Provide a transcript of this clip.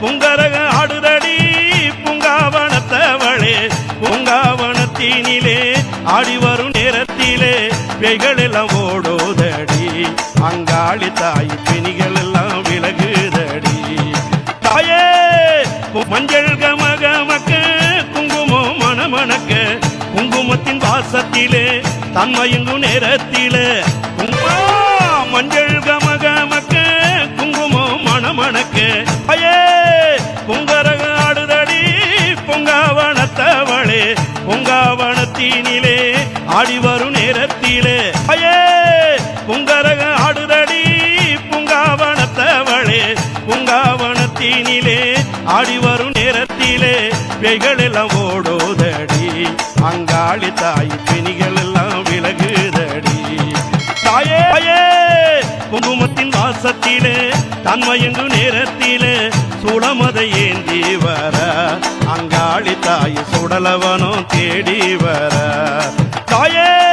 புங்கரக ஆடுதடி பூங்காவனத்தவளே பூங்காவனத்தினிலே ஆடி வரும் நேரத்திலே பேய்கள் எல்லாம் ஓடோதடி அங்காளி தாய் பிணிகள் எல்லாம் விலகுதடி தாயே மஞ்சள் கமகமக்க குங்குமம் மணமணக்க குங்குமத்தின் வாசத்திலே தன்மயங்கும் நேரத்திலே குங்குமா மஞ்சள் கமகமக்க குங்குமம் மணமணக்க ஐயே புங்கரக ஆடுதடி பொங்காவனத்தவளே பொங்காவனத்தினிலே ஆடி வரும் நேரத்திலே ஐயே புங்கரக ஆடுதடி பூங்காவனத்தவளே பூங்காவனத்தினிலே ஆடி வரும் நேரத்திலே பேய்கள் எல்லாம் ஓடோதடி அங்காளி தாய் பிணிகள் எல்லாம் விலகுதடி தாயே தாயே குங்குமத்தின் வாசத்திலே தன்மயங்கு நேரத்திலே சுளமதை ஏந்தி வர அங்காளி தாய் சுடலவனும் தேடி வர தாயே